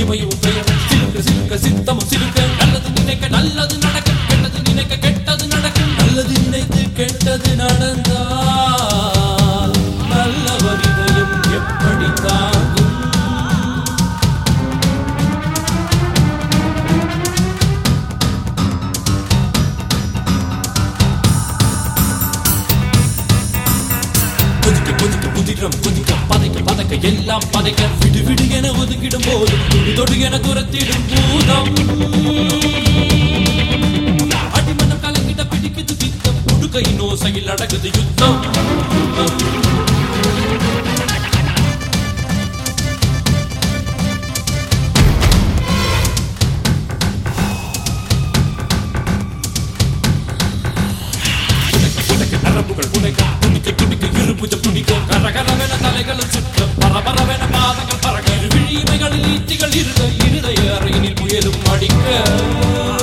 இமையும் பெயர் சிலுக்க சிலுக்க சித்தமும் சிலுக்க நல்லது நினைக்க நல்லது நடக்க கெட்டது நினைக்க கெட்டது நடக்க நல்லது நினைத்து கெட்டது நடந்தால் நல்லவர் இதயம் எப்படி தாங்கும் கொதிக்க கொதிக்க குதிரம் குதிக்க பதைக்க பதைக்க எல்லாம் பதைக்க விடு விடு என ஒதுக்கிடும் போது தொடு தொடு என துரத்திடும் பூதம் அடிமனம் கலங்கிட பிடிக்குது பித்தம் உடுக்கை நோசையில் அடகுது யுத்தம் புடைக்க நரம்புகள் புடைக்க துணிக்க துணிக்க இருபுஜம் துணிக்க கரகரவென தலைகளும் சுற்ற பரபரவென பாதங்கள் பறக்க விழிமைகளில் ஈட்டிகள் இருக இருதய அறையினில் முயலும் அடிக்க